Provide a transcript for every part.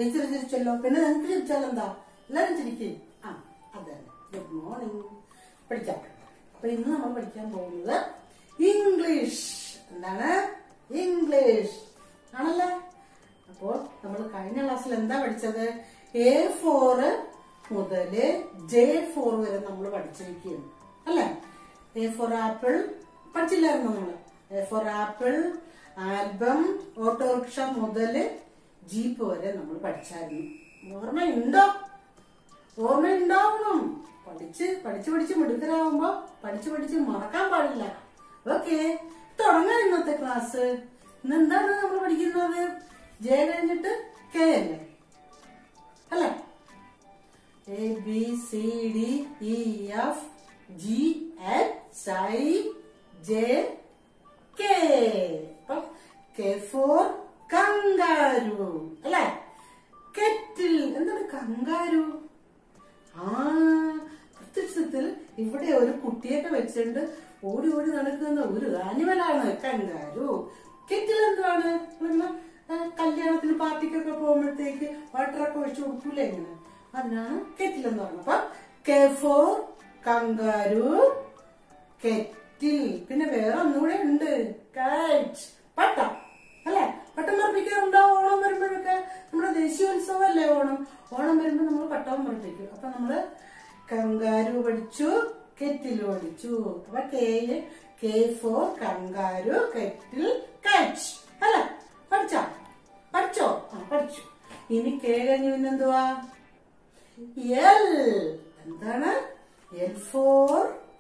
Teacher ചിരിച്ചല്ലോ പിന്നെ നിങ്ങൾക്ക് ചിരിച്ചാൽ എന്താ എല്ലാരും ചിരിക്കും ആ അതെ ഗുഡ് മോർണിംഗ് പഠിക്കാം അപ്പൊ ഇന്ന് നമ്മൾ പഠിക്കാൻ പോകുന്നത് ഇംഗ്ലീഷ് എന്താണ് ഇംഗ്ലീഷ് ആണല്ലേ അപ്പോൾ നമ്മൾ കഴിഞ്ഞ ക്ലാസ്സിൽ എന്താ പഠിച്ചത് എ ഫോറ് മുതല് ജെ ഫോർ വരെ നമ്മൾ പഠിച്ചിരിക്കുകയാണ് അല്ലേ എ ഫോർ ആപ്പിൾ പഠിച്ചില്ലായിരുന്നു നമ്മള് A for apple album autorickshaw മുതല് ജീപ്പ് വരെ നമ്മൾ പഠിച്ചായിരുന്നു ഓർമ്മയുണ്ടോ ഓർമ്മയുണ്ടാവണം പഠിച്ച് പഠിച്ച് പഠിച്ച് മിടുക്കരാകുമ്പോ പഠിച്ച് പഠിച്ച് മറക്കാൻ പാടില്ല ഓക്കെ തുടങ്ങാം ഇന്നത്തെ ക്ലാസ് ഇന്ന് എന്താണ് നമ്മൾ പഠിക്കുന്നത് ജെ കഴിഞ്ഞിട്ട് കെ അല്ലേ അല്ലേ A B C D E F G H I J K അപ്പം കെ ഫോർ കങ്കാരു അല്ലേ കെറ്റിൽ എന്താണ് കങ്കാരു ആ പ്രത്യക്ഷത്തിൽ ഇവിടെ ഒരു കുട്ടിയൊക്കെ വെച്ചിട്ടുണ്ട് ഓടി ഓടി നടക്കുന്ന ഒരു ആനിമലാണ് കങ്കാരു കെറ്റിൽ എന്താണ് ഇങ്ങനെ, ആ, കല്യാണത്തിന് പാർട്ടിക്കൊക്കെ പോകുമ്പോഴത്തേക്ക് വാട്ടറൊക്കെ വെച്ച് കൊടുക്കൂലേ ഇങ്ങനെ അതിനാണ് കെറ്റിൽ എന്ന് പറയുന്നത് അപ്പൊ കെ ഫോർ കങ്കാരു കെറ്റിൽ പിന്നെ വേറെ ഒന്നുകൂടെ ഉണ്ട് കൈറ്റ് പട്ടം അല്ലെ പട്ടം പറപ്പിക്കാറുണ്ടോ ഓണം വരുമ്പോഴൊക്കെ നമ്മുടെ ദേശീയോത്സവം അല്ലേ ഓണം ഓണം വരുമ്പോ നമ്മൾ പട്ടം പറപ്പിക്കും അപ്പൊ നമ്മള് കങ്കാരു പഠിച്ചു കെറ്റിൽ പഠിച്ചു അപ്പൊ K K for kangaroo kettle kite അല്ലെ പഠിച്ചോ പഠിച്ചോ ആ പഠിച്ചു ഇനി കെ കഴിഞ്ഞു പിന്നെന്തുവാ എൽ എന്താണ് എൽ ഫോർ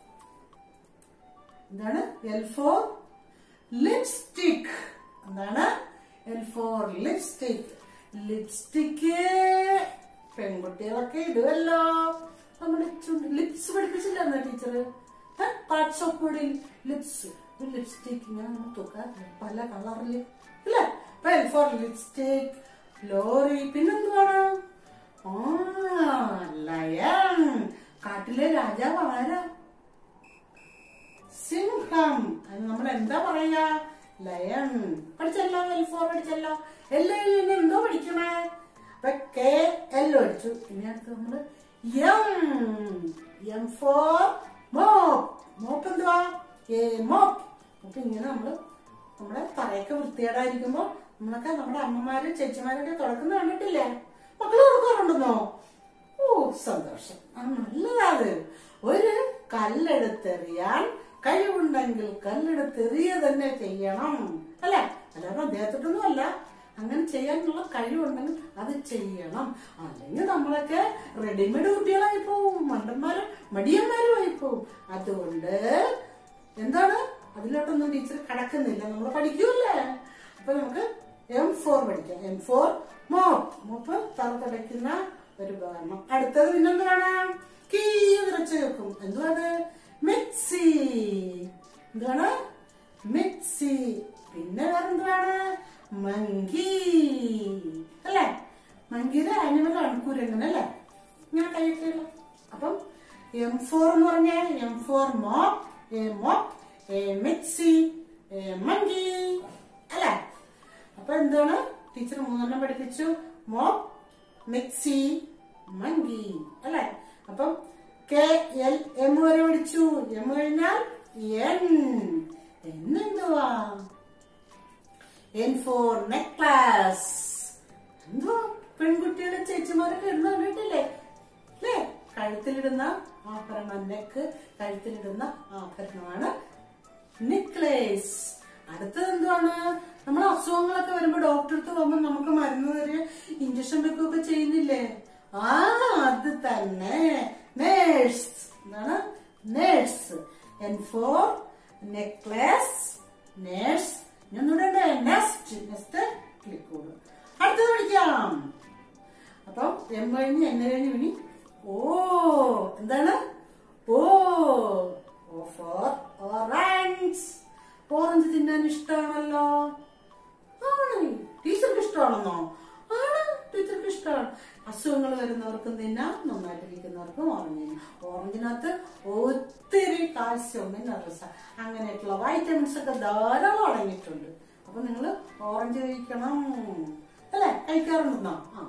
എന്താണ് എൽ ഫോർ ലിപ്സ്റ്റിക് എന്താണ് എൽ ഫോർ ലിപ്സ്റ്റിക് ലിപ്സ്റ്റിക്ക് പെൺകുട്ടികളൊക്കെ ഇടുമല്ലോ നമ്മുടെ ചുണ്ട് ലിപ്സ് പഠിപ്പിച്ചില്ലായിരുന്നോ teacher parts of body lips lipstick ഇങ്ങനെ നമ്മൾ തൂക്കാം പല കളറില് അല്ലേ അപ്പൊ എൽ ഫോർ ലിപ്സ്റ്റിക് ലോറി പിന്നെന്തുവാണ് ആ ലയൺ കാട്ടിലെ രാജാവ് ആരാ സിംഹം അത് നമ്മൾ എന്താ പറയാ ലയൺ പഠിച്ചല്ലോ എൽ ഫോർ പഠിച്ചല്ലോ എല്ലാം ഇനി എന്തോ പഠിക്കണേ അപ്പൊ കെ എൽ പഠിച്ചു ഇനി അടുത്ത് നമ്മള് M M for mop mop എന്തുവാ ഏ മോപ്പ് അപ്പൊ ഇങ്ങനെ നമ്മള് നമ്മുടെ തറയൊക്കെ വൃത്തികേടായിരിക്കുമ്പോ നമ്മളൊക്കെ നമ്മുടെ അമ്മമാരും ചേച്ചിമാരൊക്കെ തുടക്കുന്ന കണ്ടിട്ടില്ലേ മക്കള് കൊടുക്കാറുണ്ടെന്നോ ഓ സന്തോഷം ആ നല്ലതാണ് ഒരു കല്ലെടുത്തെറിയാൻ കഴിവുണ്ടെങ്കിൽ കല്ലെടുത്തെറിയ തന്നെ ചെയ്യണം അല്ലെ അല്ലാതെ അദ്ദേഹത്തിട്ടൊന്നും അല്ല അങ്ങനെ ചെയ്യാനുള്ള കഴിവുണ്ടെങ്കിൽ അത് ചെയ്യണം അല്ലെങ്കിൽ നമ്മളൊക്കെ റെഡിമെയ്ഡ് കുട്ടികളായി പോവും മണ്ടന്മാരും മടിയന്മാരും ആയി പോവും അതുകൊണ്ട് എന്താണ് അതിലോട്ടൊന്നും ടീച്ചർ കടക്കുന്നില്ല നമ്മൾ പഠിക്കൂല്ലേ അപ്പൊ നമുക്ക് എം ഫോർ പഠിക്കാം എം ഫോർ മോപ്പ് മോപ്പ് തറ തുടയ്ക്കുന്ന ഒരു ഉപകരണം അടുത്തത് പിന്നെന്താണ് കീ വിറച്ചു വെക്കും എന്തുവാണ് മിക്സി എന്താണ് മിക്സി പിന്നെ വേറെന്തുവാണ് മങ്കി അല്ലേ മങ്കിയുടെ ആനിമലാണ് കുരങ്ങൻ അല്ലേ ഇങ്ങനെ കൈയൊക്കെയുള്ള അപ്പം എം ഫോർ എന്ന് പറഞ്ഞാൽ M for mop a mop a mixie a monkey അല്ലേ അപ്പൊ എന്താണ് ടീച്ചർ മൂന്നെണ്ണം പഠിപ്പിച്ചു മോപ്പ് മിക്സി മങ്കി അല്ലെ അപ്പം കെ എൽ എം വരെ പഠിച്ചു എം കഴിഞ്ഞാൽ എൻ എന്നെന്തുവാ എൻ ഫോർ നെക്ലസ് എന്തുവാ പെൺകുട്ടിയുടെ ചേച്ചിമാരൊക്കെ ഇടുന്ന കണ്ടിട്ടില്ലേ അല്ലേ കഴുത്തിലിടുന്ന ആഭരണം നെക്ക് കഴുത്തിലിടുന്ന ആഭരണമാണ് നെക്ലേസ് അടുത്തത് എന്തുവാണ് നമ്മൾ അസുഖങ്ങളൊക്കെ വരുമ്പോ ഡോക്ടറെ അടുത്ത് പോകുമ്പോ നമുക്ക് മരുന്ന് തരെ ഇഞ്ചക്ഷൻ വെക്കുകയൊക്കെ ചെയ്യുന്നില്ലേ ആ അത് തന്നെ നേഴ്സ് എന്താണ് nurse N for necklace nurse ഒന്നുകൂടെ നെക്സ്റ്റ് നെക്സ്റ്റ് ക്ലിക്ക് കൊടുക്കും അടുത്തത് പഠിക്കാം അപ്പം എം കഴിഞ്ഞ് എൻ കഴിഞ്ഞ് ഇനി ഓ എന്താണ് O O for orange orange തിന്നാൻ ഇഷ്ടമാണല്ലോ ആണ് ടീച്ചർക്ക് ഇഷ്ടമാണെന്നോ ആണ് ടീച്ചർക്ക് ഇഷ്ടമാണ് അസുഖങ്ങൾ വരുന്നവർക്കും തിന്നാം നന്നായിട്ടിരിക്കുന്നവർക്കും ഓറഞ്ച് തിന്നാം ഓറഞ്ചിനകത്ത് ഒത്തിരി കാൽസ്യം മിനറൽസ് അങ്ങനെയൊക്കെയുള്ള വൈറ്റമിൻസ് ഒക്കെ ധാരാളം അടങ്ങിയിട്ടുണ്ട് അപ്പൊ നിങ്ങൾ ഓറഞ്ച് കഴിക്കണം അല്ലെ കഴിക്കാറുണ്ടെന്നോ ആ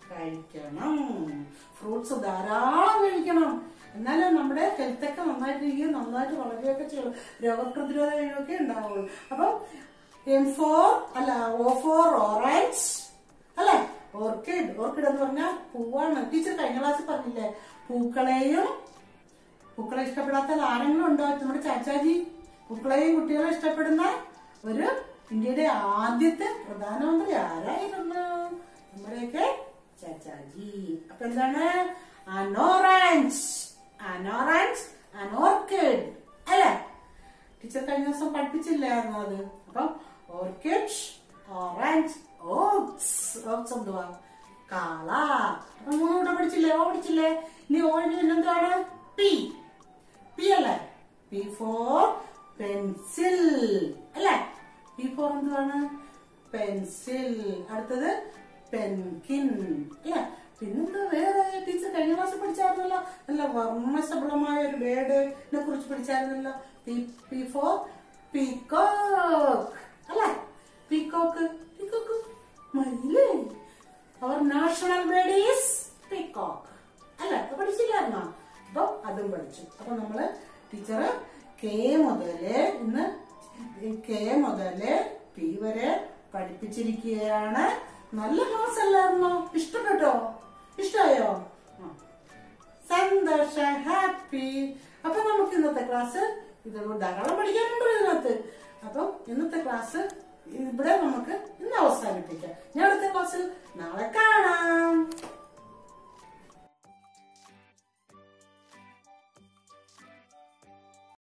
കഴിക്കണം ഫ്രൂട്ട്സ് ധാരാളം കഴിക്കണം എന്നാലേ നമ്മുടെ ഹെൽത്ത് ഒക്കെ നന്നായിട്ടിരിക്കുകയും നന്നായിട്ട് വളരുകയൊക്കെ ചെയ്യുള്ളൂ രോഗപ്രതിരോധ കഴിവൊക്കെ ഉണ്ടാവുള്ളൂ അപ്പം എം ഫോർ അല്ല ഓ ഫോർ ഓറഞ്ച് അല്ലെ ഓർക്കിഡ് ഓർക്കിഡ് എന്ന് പറഞ്ഞാൽ പൂവാണ് ടീച്ചർ കഴിഞ്ഞ ക്ലാസ്സിൽ പറഞ്ഞില്ലേ പൂക്കളെയും പൂക്കളെ ഇഷ്ടപ്പെടാത്ത ആരെങ്കിലും ഉണ്ടോ നമ്മുടെ ചാച്ചാജി പൂക്കളെയും കുട്ടികളെ ഇഷ്ടപ്പെടുന്ന ഒരു ഇന്ത്യയുടെ ആദ്യത്തെ പ്രധാനമന്ത്രി ആരായിരുന്നു നമ്മുടെയൊക്കെ ചാച്ചാജി അപ്പൊ എന്താണ് അനോറഞ്ച് അനോറഞ്ച് അനോർക്കിഡ് അല്ലേ ടീച്ചർ കഴിഞ്ഞ ദിവസം പഠിപ്പിച്ചില്ലായിരുന്നു അത് അപ്പം ഓർക്കിഡ് ഓറഞ്ച് ഓക്സ് ഓക്സ് എന്തുവാ കാള അപ്പൊ മൂന്നൂടെ പഠിച്ചില്ലേ ഓ പഠിച്ചില്ലേ ഇനി ഓഴിന് പിന്നെന്താണ് പി പി അല്ലേ പി ഫോർ പെൻസിൽ അല്ലേ പി ഫോർ എന്തുവാണ് പെൻസിൽ അടുത്തത് പെൻകിൻ അല്ലേ പിന്നെന്താ വേറെ ടീച്ചർ കഴിഞ്ഞ ക്ലാസ്സിൽ പഠിച്ചായിരുന്നല്ലോ നല്ല വർണ്ണശബളമായ ഒരു വേർഡിനെ കുറിച്ച് പഠിച്ചായിരുന്നല്ലോ പി പി ഫോർ പീകോക്ക് അല്ലേ പീകോക്ക് പീകോക്ക് മയിലേ അവർ നാഷണൽ ബേർഡ് ഈസ് പീകോക്ക് അല്ല അത് പഠിച്ചില്ലായിരുന്നോ അപ്പൊ അതും പഠിച്ചു അപ്പൊ നമ്മള് ടീച്ചർ കെ മുതല് ഇന്ന് കെ മുതല് പി വരെ പഠിപ്പിച്ചിരിക്കുകയാണ് നല്ല ക്ലാസ് അല്ലായിരുന്നോ ഇഷ്ടപ്പെട്ടോ ഇഷ്ടമായോ ആ. സന്തോഷം ഹാപ്പി അപ്പൊ നമുക്ക് ഇന്നത്തെ ക്ലാസ് ഇത് ധാരാളം പഠിക്കാനുണ്ടോ ഇതിനകത്ത് അപ്പം ഇന്നത്തെ ക്ലാസ് ഇവിടെ നമുക്ക് ഇന്ന് അവസാനിപ്പിക്കാം ഞാൻ അടുത്ത ക്ലാസ്സിൽ നാളെ കാണാം